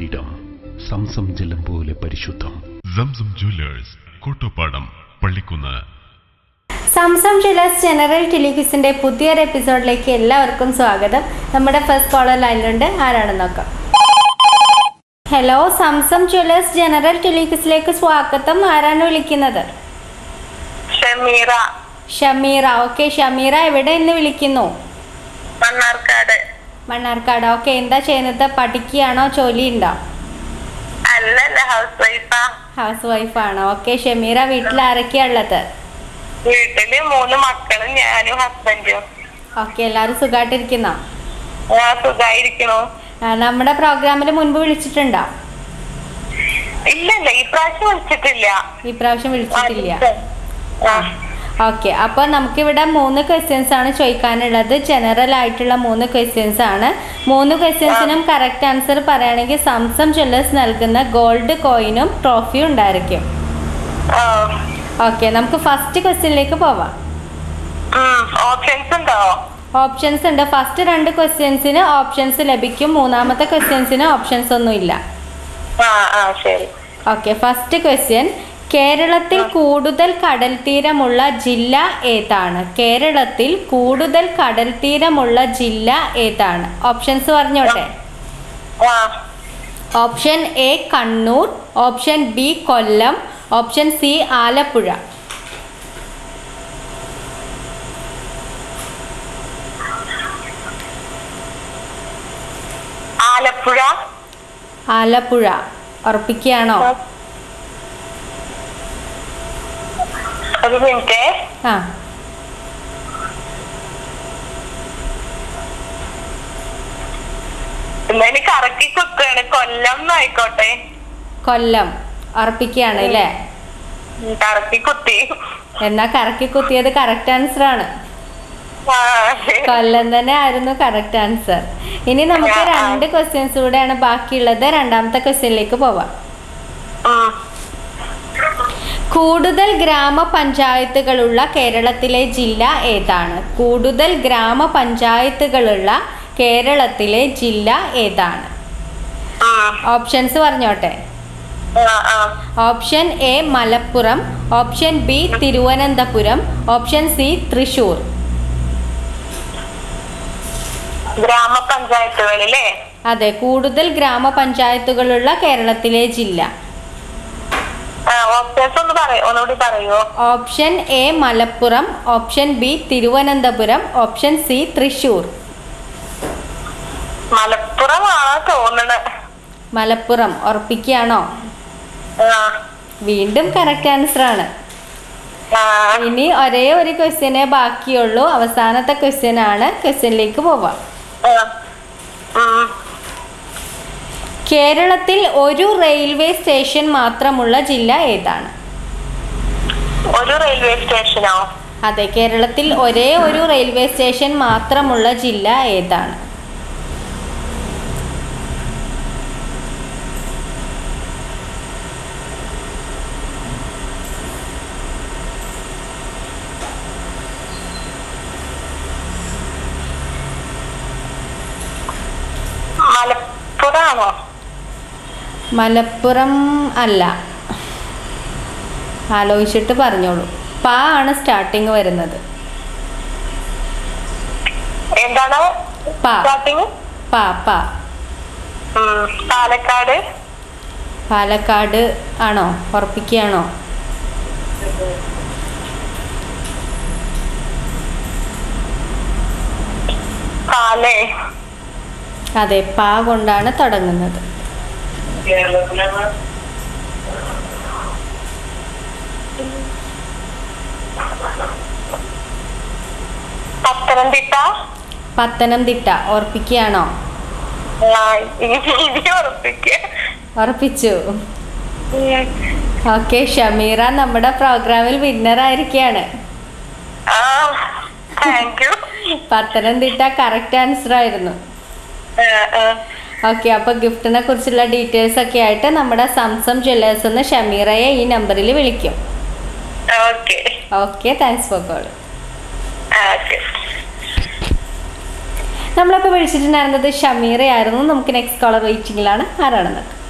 ഒരിടം സംസം ജലം പോലെ പരിശുദ്ധം Zamzam jewellers Kottoppadam Pallikkunnu Zamzam jewellers general ടെലിക്വിസിന്റെ പുതിയൊരു എപ്പിസോഡിലേക്ക് എല്ലാവർക്കും സ്വാഗതം നമ്മുടെ ഫസ്റ്റ് കോളർ ലൈനിലുണ്ട് ആരാണെന്ന് നോക്കാം ഹലോ സംസം ജ്വല്ലേഴ്സ് ജനറൽ ടെലിക്വിസിലേക്ക് സ്വാഗതം ആരാണ് വിളിക്കുന്നത് ഷമീറ ഷമീറ ഓക്കെ ഷമീറ എവിടെ നിന്ന് വിളിക്കുന്നു മണ്ണാർക്കാട് മണ്ണാർക്കാട് ഓക്കെ എന്താ ചെയ്യുന്നത് പഠിക്കുകയാണോ ജോലി ഉണ്ടോ അല്ലല്ല ഹൗസ് വൈഫാ ഹൗസ് വൈഫാണോ ഓക്കെ ഷമീറ വീട്ടിൽ ആരൊക്കെയാ ഉള്ളത് വീട്ടില് മൂന്ന് മക്കളും ഞാനും ഹസ്ബൻഡും ഓക്കെ എല്ലാവരും സുഖമായിട്ടിരിക്കുന്നോ ഞാൻ സുഖായിരിക്കണു ആ, നമ്മുടെ പ്രോഗ്രാമിൽ മുൻപ് വിളിച്ചിട്ടുണ്ടോ ഇല്ലല്ല ഈ പ്രാവശ്യം വിളിച്ചിട്ടില്ല ഈ പ്രാവശ്യം വിളിച്ചിട്ടില്ല ആ. ഓക്കെ അപ്പോൾ നമുക്കിവിടെ മൂന്ന് ക്വസ്റ്റ്യൻസ് ആണ് ചോദിക്കാനുള്ളത് ജനറൽ ആയിട്ടുള്ള മൂന്ന് ക്വസ്റ്റ്യൻസ് ആണ് മൂന്ന് ക്വസ്റ്റ്യൻസിനും കറക്റ്റ് ആൻസർ പറയുകയാണെങ്കിൽ സംസം ജ്വല്ലേഴ്സ് നൽകുന്ന ഗോൾഡ് കോയിനും ട്രോഫിയും ഉണ്ടായിരിക്കും ആ. ഓക്കെ നമുക്ക് ഫസ്റ്റ് ക്വസ്റ്റ്യനിലേക്ക് പോവാം ഉം. ഓപ്ഷൻസ് ഉണ്ടോ ഓപ്ഷൻസ് ഉണ്ട് ഫസ്റ്റ് രണ്ട് ക്വസ്റ്റ്യൻസിന് ഓപ്ഷൻസ് ലഭിക്കും മൂന്നാമത്തെ ക്വസ്റ്റ്യൻസിന് ഓപ്ഷൻസ് ഒന്നുമില്ല ആ ആ ശരി ഓക്കെ ഫസ്റ്റ് ക്വസ്റ്റ്യൻ കേരളത്തിൽ കൂടുതൽ കടൽ തീരമുള്ള ജില്ല ഏതാണ് കേരളത്തിൽ കൂടുതൽ കടൽ തീരമുള്ള ജില്ല ഏതാണ് ഓപ്ഷൻസ് പറഞ്ഞോട്ടെ ആ option A Kannur option B Kollam option C Alappuzha Alappuzha Alappuzha ഉറപ്പിക്കുകയാണോ ഒരു മിനിറ്റ് ആ എന്തായാലും കറക്കി കുത്തുകയാണ് കൊല്ലം ആയിക്കോട്ടെ കൊല്ലം ഉറപ്പിക്കുകയാണ് അല്ലേ ഉം, കറക്കി കുത്തി എന്നാൽ കറക്കി കുത്തിയത് കറക്റ്റ് ആൻസർ ആണ് ആ ശരി. കൊല്ലം തന്നെ ആയിരുന്നു കറക്റ്റ് ആൻസർ ഇനി നമുക്ക് ആ, ആ. രണ്ട് ക്വസ്റ്റ്യൻസ് കൂടെയാണ് ബാക്കിയുള്ളത് രണ്ടാമത്തെ ക്വസ്റ്റ്യനിലേക്ക് പോവാം ഉം. കൂടുതൽ ഗ്രാമപഞ്ചായത്തുകളുള്ള കേരളത്തിലെ ജില്ല ഏതാണ് കൂടുതൽ ഗ്രാമപഞ്ചായത്തുകളുള്ള കേരളത്തിലെ ജില്ല ഏതാണ് ഉം. ഓപ്ഷൻസ് പറഞ്ഞോട്ടെ ആ ആ option A Malappuram option B Thiruvananthapuram option C Thrissur ഗ്രാമപഞ്ചായത്തുകളിലെ അതെ കൂടുതൽ ഗ്രാമപഞ്ചായത്തുകളുള്ള കേരളത്തിലെ ജില്ല ഓപ്ഷൻസ് ഒന്ന് പറയോ ഒന്നുകൂടി പറയോ option A Malappuram option B Thiruvananthapuram option C Thrissur മലപ്പുറമാണോ തോന്നണ മലപ്പുറം ഉറപ്പിക്കുകയാണോ ആ വീണ്ടും കറക്റ്റ് ആൻസർ ആണ് ആ ഇനി ഒരേ ഒരു ക്വസ്റ്റ്യനെ ബാക്കിയുള്ളൂ അവസാനത്തെ ക്വസ്റ്റ്യൻ ആണ് ക്വസ്റ്റ്യനിലേക്ക് പോവാം ആ. ഉം. കേരളത്തിൽ ഒരു റെയിൽവേ സ്റ്റേഷൻ മാത്രമുള്ള ജില്ല ഏതാണ് ഒരു റെയിൽവേ സ്റ്റേഷനോ അതെ കേരളത്തിൽ ഒരേ ഒരു റെയിൽവേ സ്റ്റേഷൻ മാത്രമുള്ള ജില്ല ഏതാണ് മലപ്പുറമാണോ മലപ്പുറം അല്ല ആലോചിച്ചിട്ട് പറഞ്ഞോളൂ പാ ആണ് സ്റ്റാർട്ടിങ് വരുന്നത് എന്താണ് പാ സ്റ്റാർട്ടിങ് പാ പാ പാലക്കാട് പാലക്കാട് ആണോ ഉറപ്പിക്കുകയാണോ പാലേ അതെ പാ കൊണ്ടാണ് തുടങ്ങുന്നത് പത്തനംതിട്ട പത്തനംതിട്ട ഉറപ്പിക്കുകയാണോ ആ, ഇനി ഉറപ്പിക്കുക ഉറപ്പിച്ചു ഓക്കെ ഷമീറ നമ്മുടെ പ്രോഗ്രാമിൽ വിന്നർ ആയിരിക്കുകയാണ് ആ thank you Pathanamthitta correct answer ആയിരുന്നു ഓക്കെ അപ്പോൾ ഗിഫ്റ്റിനെ കുറിച്ചുള്ള ഡീറ്റെയിൽസ് ഒക്കെ ആയിട്ട് നമ്മുടെ സംസം ജ്വല്ലേഴ്സ് എന്ന് ഷമീറയെ ഈ നമ്പറിൽ വിളിക്കും okay okay thanks for call okay നമ്മളിപ്പോൾ വിളിച്ചിട്ടുണ്ടായിരുന്നത് ഷമീറയായിരുന്നു നമുക്ക് നെക്സ്റ്റ് കോളർ വെയിറ്റിംഗിലാണ് ആരാണെന്ന് നോക്കാം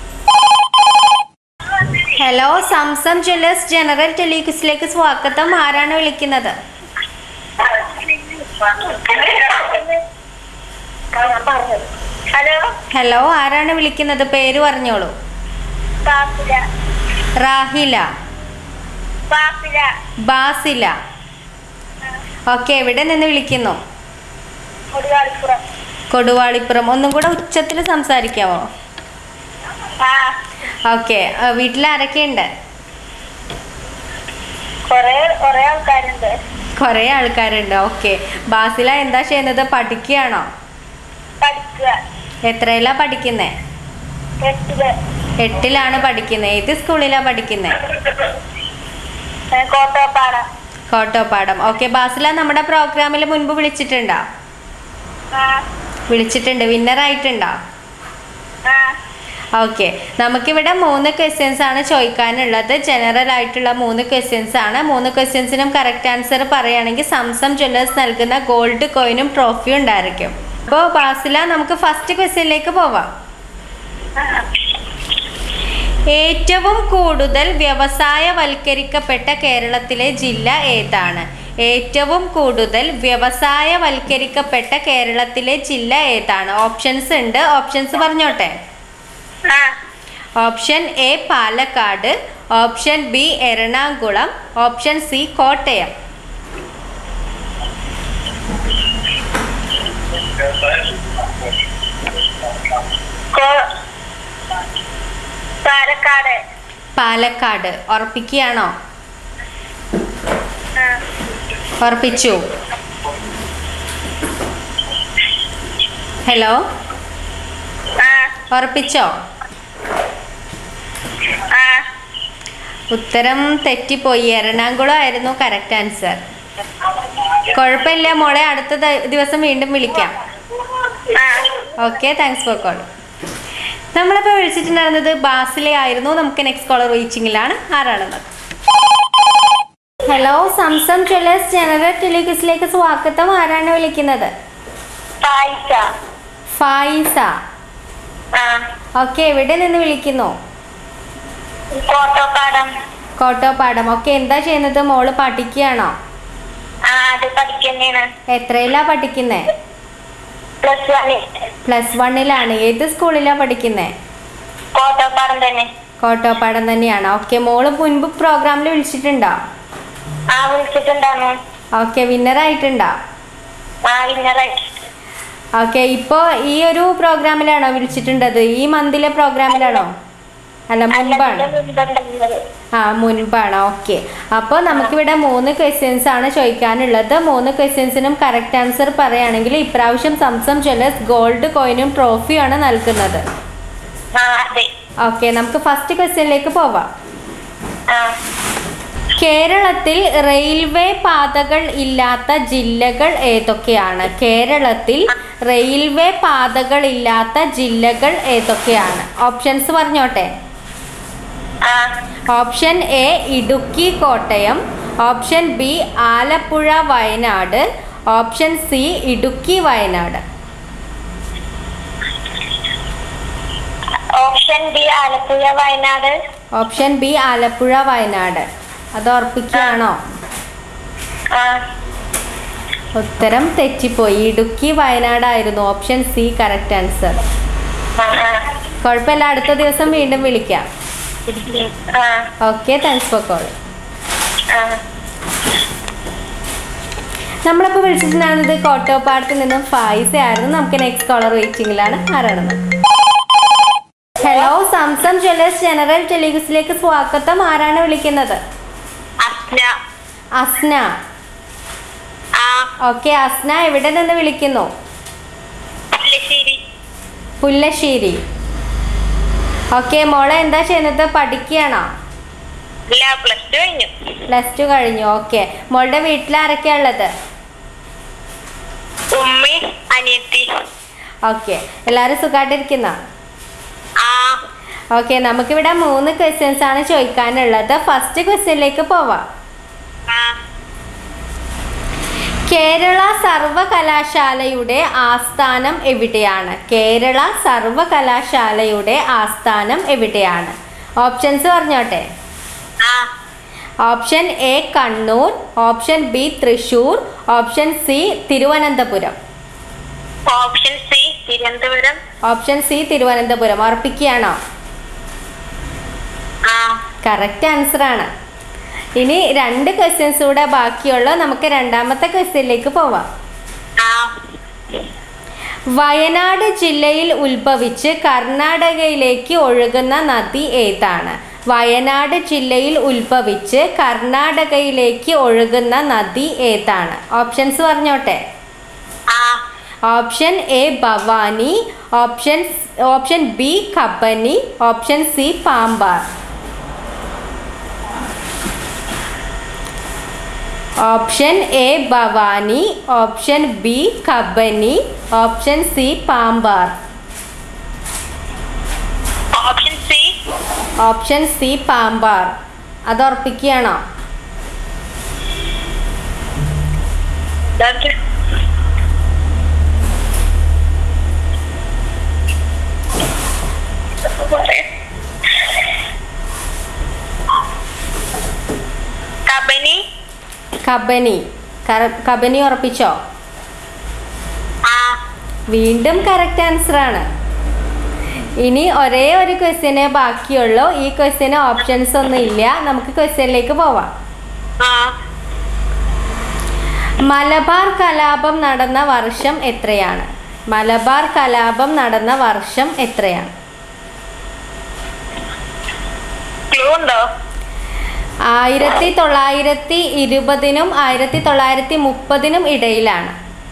ഹലോ സംസം ജ്വല്ലേഴ്സ് ജനറൽ ടെലിക്വിസിലേക്ക് സ്വാഗതം ആരാണ് വിളിക്കുന്നത് ഹലോ ഹലോ ആരാണ് വിളിക്കുന്നത് പേര് പറഞ്ഞോളൂ ബാസില റാഹില ബാസില ബാസില ഓക്കെ എവിടെ നിന്ന് വിളിക്കുന്നു മുടിവാളിപ്പുറം കൊടുവാളിപ്പുറം ഒന്നും കൂടെ ഉച്ചത്തിൽ സംസാരിക്കാമോ ആ ഓക്കെ വീട്ടിൽ ആരൊക്കെയുണ്ട് കൊറേ കൊറേ ആൾക്കാരുണ്ട് കുറേ ആൾക്കാരുണ്ട് ഓക്കെ ബാസില എന്താ ചെയ്യുന്നത് പഠിക്കുകയാണോ പഠിക്കുക എത്രയിലാ പഠിക്കുന്നേ എട്ടില് എട്ടിലാണ് പഠിക്കുന്നത് ഏത് സ്കൂളിലാണ് പഠിക്കുന്നത് ഏ, കോട്ടപ്പാറ കോട്ടോപ്പാടം ഓക്കെ ബാസില നമ്മുടെ പ്രോഗ്രാമിൽ മുൻപ് വിളിച്ചിട്ടുണ്ടോ ആ വിളിച്ചിട്ടുണ്ട് വിന്നർ ആയിട്ടുണ്ടോ ആ ഓക്കെ നമുക്കിവിടെ മൂന്ന് ക്വസ്റ്റ്യൻസ് ആണ് ചോദിക്കാനുള്ളത് ജനറൽ ആയിട്ടുള്ള മൂന്ന് ക്വസ്റ്റ്യൻസ് ആണ് മൂന്ന് ക്വസ്റ്റ്യൻസിനും കറക്റ്റ് ആൻസർ പറയുകയാണെങ്കിൽ സംസം ജ്വല്ലേഴ്സ് നൽകുന്ന ഗോൾഡ് കോയിനും ട്രോഫിയും ഉണ്ടായിരിക്കും അപ്പോൾ ബാസില നമുക്ക് ഫസ്റ്റ് ക്വസ്റ്റ്യനിലേക്ക് പോവാം ഏറ്റവും കൂടുതൽ വ്യവസായവൽക്കരിക്കപ്പെട്ട കേരളത്തിലെ ജില്ല ഏതാണ് ഏറ്റവും കൂടുതൽ വ്യവസായവൽക്കരിക്കപ്പെട്ട കേരളത്തിലെ ജില്ല ഏതാണ് ഓപ്ഷൻസ് ഉണ്ട് ഓപ്ഷൻസ് പറഞ്ഞോട്ടെ ആ option A Palakkad option B Ernakulam option C Kottayam കോ- പാലക്കാട് പാലക്കാട് ഉറപ്പിക്കുകയാണോ ആ ഉറപ്പിച്ചു ഹലോ ആ ഉറപ്പിച്ചോ ആ ഉത്തരം തെറ്റിപ്പോയി എറണാകുളം ആയിരുന്നു കറക്റ്റ് ആൻസർ കുഴപ്പമില്ല മോളെ അടുത്ത ദ- ദിവസം വീണ്ടും വിളിക്കാം ആ ഓക്കെ താങ്ക്സ് ഫോർ കോൾ നമ്മളിപ്പോൾ വിളിച്ചിട്ടുണ്ടായിരുന്നത് ബാസിലെ ആയിരുന്നു നമുക്ക് നെക്സ്റ്റ് കോളർ റീച്ചിങ്ങിലാണ് ആരാണെന്ന് ഹലോ സംസം ജ്വല്ലേഴ്സ് ജനറൽ ടെലിക്വിസിലേക്ക് സ്വാഗതം ആരാണ് വിളിക്കുന്നത് പായിസ ഫായിസ ആ ഓക്കെ എവിടെ നിന്ന് വിളിക്കുന്നു കോട്ടപ്പാടം കോട്ടോപ്പാടം ഓക്കെ എന്താ ചെയ്യുന്നത് മോള് പഠിക്കുകയാണോ ആ അത് പഠിക്കുന്നതാണ് എത്രയിലാ പഠിക്കുന്നേ പ്ലസ് വണ്ണിൽ പ്ലസ് വണ്ണിലാണ് ഏത് സ്കൂളിലാണ് പഠിക്കുന്നേ കോട്ടപ്പാടം തന്നെ കോട്ടോപ്പാടം തന്നെയാണ് ഓക്കെ മോള് മുൻപ് പ്രോഗ്രാമിൽ വിളിച്ചിട്ടുണ്ടോ ആ വിളിച്ചിട്ടുണ്ടായിരുന്നു ഓക്കെ വിന്നറായിട്ടുണ്ടോ ആ വിന്നറായി ഓക്കെ ഇപ്പോൾ ഈ ഒരു പ്രോഗ്രാമിലാണോ വിളിച്ചിട്ടുണ്ടത് ഈ മന്തിലെ പ്രോഗ്രാമിലാണോ അല്ല മുൻപാണ് ആ മുൻപാണ് ഓക്കെ അപ്പോൾ നമുക്കിവിടെ മൂന്ന് ക്വസ്റ്റ്യൻസ് ആണ് ചോദിക്കാനുള്ളത് മൂന്ന് ക്വസ്റ്റ്യൻസിനും കറക്റ്റ് ആൻസർ പറയുകയാണെങ്കിൽ ഇപ്രാവശ്യം സംസം ജ്വല്ലേഴ്സ് ഗോൾഡ് കോയിനും ട്രോഫിയാണ് നൽകുന്നത് ആ അതെ ഓക്കെ നമുക്ക് ഫസ്റ്റ് ക്വസ്റ്റ്യനിലേക്ക് പോവാം ആ കേരളത്തിൽ റെയിൽവേ പാതകൾ ഇല്ലാത്ത ജില്ലകൾ ഏതൊക്കെയാണ് കേരളത്തിൽ റെയിൽവേ പാതകൾ ഇല്ലാത്ത ജില്ലകൾ ഏതൊക്കെയാണ് ഓപ്ഷൻസ് പറഞ്ഞോട്ടെ ആ option A Idukki Kottayam option B Alappuzha Wayanad option C Idukki Wayanad option B Alappuzha Wayanad option B Alappuzha Wayanad അത് ഉറപ്പിക്കുകയാണോ ആ ഉത്തരം തെറ്റിപ്പോയി ഇടുക്കി വയനാടായിരുന്നു ഓപ്ഷൻ സി കറക്റ്റ് ആൻസർ ആ ആ കുഴപ്പമില്ല അടുത്ത ദിവസം വീണ്ടും വിളിക്കാം ആ ഓക്കെ താങ്ക്സ് ഫോർ കോൾ ആ നമ്മളിപ്പോൾ വിളിച്ചിട്ടുണ്ടായിരുന്നത് കോട്ടോപ്പാടത്തിൽ നിന്നും ഫായിസ ആയിരുന്നു നമുക്ക് നെക്സ്റ്റ് കോളർ വെയിറ്റിംഗിലാണ് ആരാണെന്ന് ഹലോ സാംസം ജ്വല്ലേഴ്സ് ജനറൽ ടെലിഗസിലേക്ക് സ്വാഗതം ആരാണ് വിളിക്കുന്നത് അസ്ന അസ്ന ആ ഓക്കെ അസ്ന എവിടെ നിന്ന് വിളിക്കുന്നു പുല്ലശ്ശേരി പുല്ലശ്ശേരി ഓക്കെ മോളെ എന്താ ചെയ്യുന്നത് പഠിക്കുകയാണോ ഇല്ല പ്ലസ് ടു കഴിഞ്ഞു പ്ലസ് ടു കഴിഞ്ഞു ഓക്കെ മോളുടെ വീട്ടിൽ ആരൊക്കെയാ ഉള്ളത് ഉമ്മി അനിയത്തി ഓക്കെ എല്ലാവരും സുഖമായിട്ടിരിക്കുന്ന ആ ഓക്കെ നമുക്കിവിടെ മൂന്ന് ക്വസ്റ്റ്യൻസ് ആണ് ചോദിക്കാനുള്ളത് ഫസ്റ്റ് ക്വസ്റ്റ്യനിലേക്ക് പോവാം ആ കേരള സർവകലാശാലയുടെ ആസ്ഥാനം എവിടെയാണ് കേരള സർവകലാശാലയുടെ ആസ്ഥാനം എവിടെയാണ് ഓപ്ഷൻസ് പറഞ്ഞോട്ടെ ആ option A Kannur option B Thrissur option C Thiruvananthapuram option C Thiruvananthapuram option C Thiruvananthapuram ഉറപ്പിക്കുകയാണോ ആ കറക്റ്റ് ആൻസർ ആണ് ഇനി രണ്ട് ക്വസ്റ്റ്യൻസ് കൂടെ ബാക്കിയുള്ള നമുക്ക് രണ്ടാമത്തെ ക്വസ്റ്റ്യനിലേക്ക് പോവാം ആ വയനാട് ജില്ലയിൽ ഉത്ഭവിച്ച് കർണാടകയിലേക്ക് ഒഴുകുന്ന നദി ഏതാണ് വയനാട് ജില്ലയിൽ ഉത്ഭവിച്ച് കർണാടകയിലേക്ക് ഒഴുകുന്ന നദി ഏതാണ് ഓപ്ഷൻസ് പറഞ്ഞോട്ടെ ആ option A Bhavani option option B Kabani option C Pambar option A Bhavani option B Kabani option C Pambar option C option C Pambar അത് ഉറപ്പിക്കുകയാണോ ഡോക്ടർ കബനി കബനി കറ- കബനി ഉറപ്പിച്ചോ ആ വീണ്ടും കറക്റ്റ് ആൻസർ ആണ് ഇനി ഒരേ ഒരു ക്വസ്റ്റ്യനെ ബാക്കിയുള്ളൂ ഈ ക്വസ്റ്റ്യന് ഓപ്ഷൻസ് ഒന്നും ഇല്ല നമുക്ക് ക്വസ്റ്റ്യനിലേക്ക് പോവാം ആ മലബാർ കലാപം നടന്ന വർഷം എത്രയാണ് മലബാർ കലാപം നടന്ന വർഷം എത്രയാണ് ക്ലൂ ഉണ്ടോ ആയിരത്തി തൊള്ളായിരത്തി ഇരുപതിനും ആയിരത്തി തൊള്ളായിരത്തി മുപ്പതിനും ഇടയിലാണ്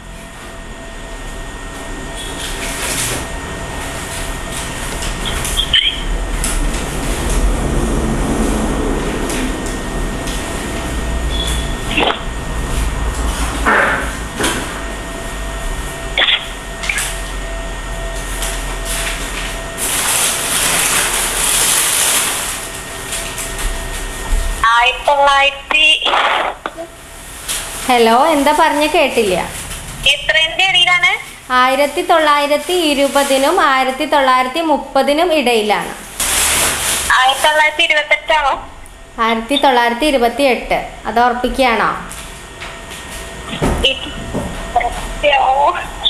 ആയിരത്തി തൊള്ളായിരത്തി ഹലോ എന്താ പറഞ്ഞ കേട്ടില്ല എത്രന്റെ ഇടയിലാണ് ആയിരത്തി തൊള്ളായിരത്തി ഇരുപതിനും ആയിരത്തി തൊള്ളായിരത്തി മുപ്പതിനും ഇടയിലാണ് ആയിരത്തി തൊള്ളായിരത്തി ഇരുപത്തെട്ടാണോ ആയിരത്തി തൊള്ളായിരത്തി ഇരുപത്തി എട്ട് അത് ഉറപ്പിക്കുകയാണോ ഇരുപത്തിയാവോ?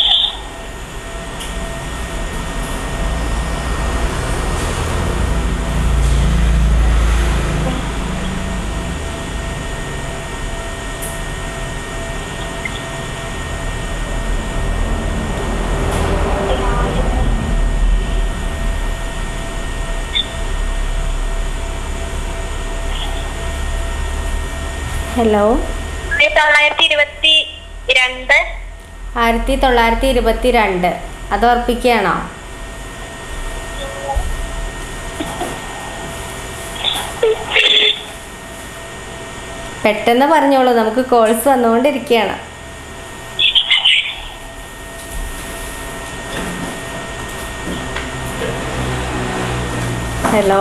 ഹലോ ആയിരത്തി തൊള്ളായിരത്തി ഇരുപത്തി രണ്ട് ആയിരത്തി തൊള്ളായിരത്തി ഇരുപത്തി രണ്ട് അത് ഉറപ്പിക്കുകയാണോ പെട്ടെന്ന് പറഞ്ഞോളൂ നമുക്ക് കോൾസ് വന്നുകൊണ്ടിരിക്കുകയാണ് ഹലോ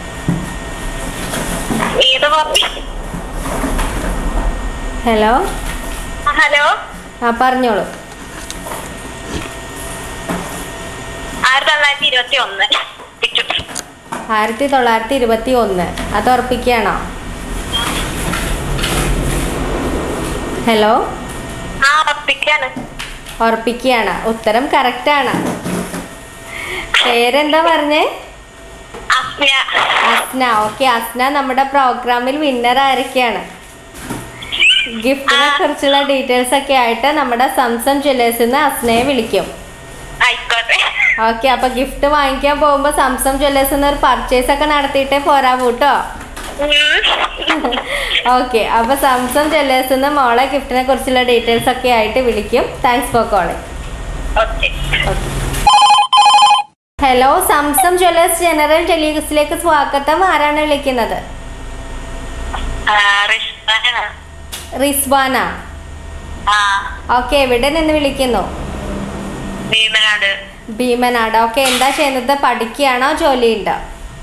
ഏത് പറഞ്ഞു ഹലോ ഹലോ ആ പറഞ്ഞോളൂ ആയിരത്തി തൊള്ളായിരത്തി ഇരുപത്തി ഒന്ന് ആയിരത്തി തൊള്ളായിരത്തി ഇരുപത്തി ഒന്ന് അത് ഉറപ്പിക്കുകയാണോ ഹലോ ആ ഉറപ്പിക്കാണ് ഉറപ്പിക്കുകയാണ് ഉത്തരം കറക്റ്റാണ് പേരെന്താ പറഞ്ഞേ അസ്ന അസ്ന ഓക്കെ അസ്ന നമ്മുടെ പ്രോഗ്രാമിൽ വിന്നർ ആയിരിക്കുകയാണ് ഗിഫ്റ്റിനെ കുറിച്ചുള്ള ഡീറ്റെയിൽസ് ഒക്കെ ആയിട്ട് നമ്മുടെ സംസം ജ്വല്ലേഴ്സിൽ നിന്ന് അസ്നയെ വിളിക്കും ആയിക്കോട്ടെ ഓക്കെ അപ്പൊ ഗിഫ്റ്റ് വാങ്ങിക്കാൻ പോകുമ്പോൾ സംസം ജ്വല്ലേഴ്സിൽ നിന്ന് ഒരു പർച്ചേസ് ഒക്കെ നടത്തിയിട്ടേ പോരാവൂ കേട്ടോ ഉം. ഓക്കെ അപ്പൊ സംസം ജ്വല്ലേഴ്സിൽ നിന്ന് മോളെ ഗിഫ്റ്റിനെ കുറിച്ചുള്ള ഡീറ്റെയിൽസ് ഒക്കെ ആയിട്ട് വിളിക്കും thanks for calling okay hello Zamzam jewellers general ടെലിവിസിലേക്ക് സ്വാഗതം ആരാണ് വിളിക്കുന്നത് ആ, റിസ്വാന. റിസ്വാന ആ ഓക്കെ എവിടെ നിന്ന് വിളിക്കുന്നു ഭീമനാട് ഭീമനാട് ഓക്കെ എന്താ ചെയ്യുന്നത് പഠിക്കുകയാണോ ജോലിയുണ്ടോ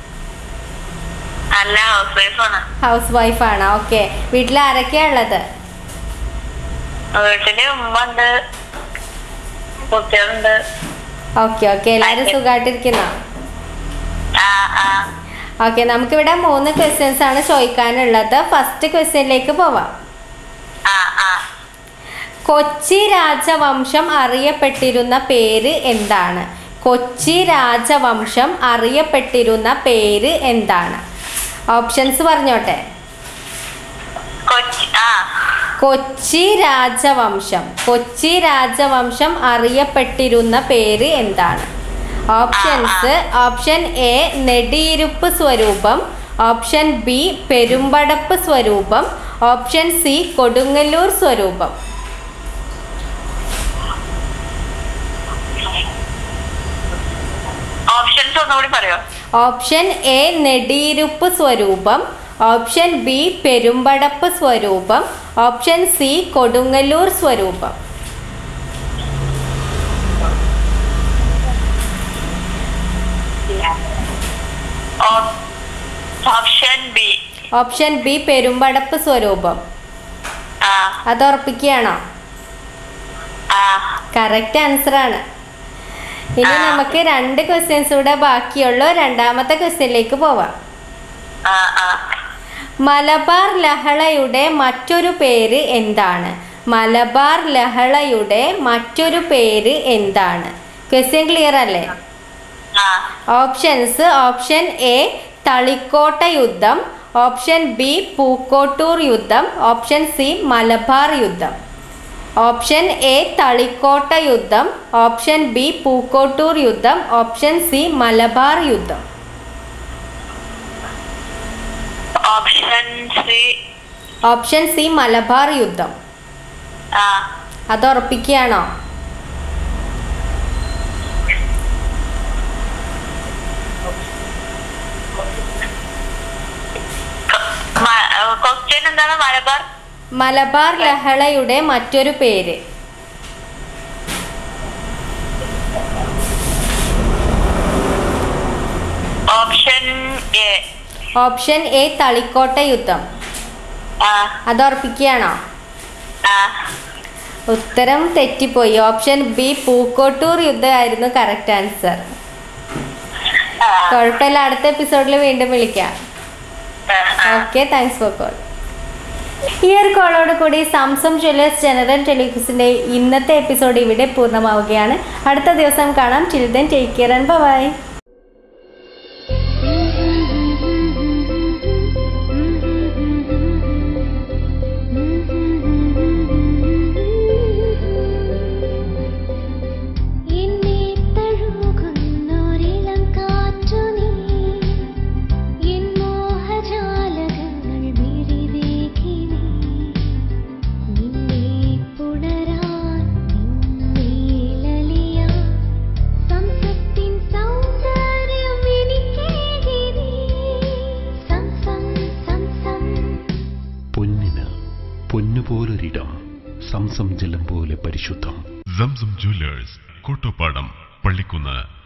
അല്ല ഹൗസ് വൈഫാണ് ഹൗസ് വൈഫാണ് ഓക്കെ വീട്ടിൽ ആരൊക്കെയാ ഉള്ളത് വീട്ടില് ഉമ്മ ഉണ്ട് കുട്ടികളുണ്ട് ഓക്കെ ഓക്കെ എല്ലാവരും സുഖമായിട്ടിരിക്കുന്നോ ആ ആ ഓക്കെ നമുക്കിവിടെ മൂന്ന് ക്വസ്റ്റ്യൻസ് ആണ് ചോദിക്കാനുള്ളത് ഫസ്റ്റ് ക്വസ്റ്റ്യനിലേക്ക് പോവാം ആ ആ കൊച്ചി രാജവംശം അറിയപ്പെട്ടിരുന്ന പേര് എന്താണ് കൊച്ചി രാജവംശം അറിയപ്പെട്ടിരുന്ന പേര് എന്താണ് ഓപ്ഷൻസ് പറഞ്ഞോട്ടെ കൊച്ചി ആ കൊച്ചി രാജവംശം കൊച്ചി രാജവംശം അറിയപ്പെട്ടിരുന്ന പേര് എന്താണ് ഓപ്ഷൻസ് ഓപ്ഷൻ എ നെടിയിരുപ്പ് സ്വരൂപം ഓപ്ഷൻ ബി പെരുമ്പടപ്പ് സ്വരൂപം ഓപ്ഷൻ സി കൊടുങ്ങല്ലൂർ സ്വരൂപം ഓപ്ഷൻസ് ഒന്നുകൂടി പറയോ ഓപ്ഷൻ എ നെടിയിരുപ്പ് സ്വരൂപം ഓപ്ഷൻ ബി പെരുമ്പടപ്പ് സ്വരൂപം ഓപ്ഷൻ സി കൊടുങ്ങല്ലൂർ സ്വരൂപം ഓ- option B option B Perumpadappu സ്വരൂപം ആ അത് ഉറപ്പിക്കുകയാണോ ആ കറക്റ്റ് ആൻസർ ആണ് ഇനി നമുക്ക് രണ്ട് ക്വസ്റ്റ്യൻസ് കൂടെ ബാക്കിയുള്ളൂ രണ്ടാമത്തെ ക്വസ്റ്റ്യനിലേക്ക് പോവാം ആ ആ മലബാർ ലഹളയുടെ മറ്റൊരു പേര് എന്താണ് മലബാർ ലഹളയുടെ മറ്റൊരു പേര് എന്താണ് ക്വസ്റ്റ്യൻ ക്ലിയർ അല്ലേ ആ ഓപ്ഷൻസ് ഓപ്ഷൻ എ തളിക്കോട്ട യുദ്ധം ഓപ്ഷൻ ബി പൂക്കോട്ടൂർ യുദ്ധം ഓപ്ഷൻ സി മലബാർ യുദ്ധം ഓപ്ഷൻ എ തളിക്കോട്ട യുദ്ധം ഓപ്ഷൻ ബി പൂക്കോട്ടൂർ യുദ്ധം ഓപ്ഷൻ സി മലബാർ യുദ്ധം option C option C Malabar യുദ്ധം ആ അത് ഉറപ്പിക്കുകയാണോ ക്വസ്റ്റ്യൻ എന്താണ് മലബാർ മലബാർ ലഹളയുടെ മറ്റൊരു പേര് option A option A Talikota യുദ്ധം ആ അത് ഉറപ്പിക്കുകയാണോ ആ ഉത്തരം തെറ്റിപ്പോയി ഓപ്ഷൻ ബി പൂക്കോട്ടൂർ യുദ്ധമായിരുന്നു കറക്റ്റ് ആൻസർ ആ കുഴപ്പമില്ല അടുത്ത എപ്പിസോഡിൽ വീണ്ടും വിളിക്കാം ആ ഓക്കെ താങ്ക്സ് ഫോർ കോൾ ഈ ഒരു കോളോട് കൂടി സാംസങ് ജ്വല്ലേഴ്സ് ജനറൽ ടെലിവിഷൻ്റെ ഇന്നത്തെ എപ്പിസോഡ് ഇവിടെ പൂർണ്ണമാവുകയാണ് അടുത്ത ദിവസം കാണാം children take care and bye എന്നെ തഴുകുന്നൊരിളം കാറ്റു നീ എൻ മോഹജാലകങ്ങൾ വിരിവേകി നീ നിന്നെ പുണരാൻ നിന്നേലലിയാൻ സംസത്തിൻ സൗന്ദര്യം എനിക്കേകി നീ സംസം സംസം പൊന്നിന് പൊന്നുപോലൊരിടം സംസം ജലം പോലെ പരിശുദ്ധം സംസം ജ്വല്ലേഴ്സ് കോട്ടോപ്പാടം പള്ളിക്കുന്ന്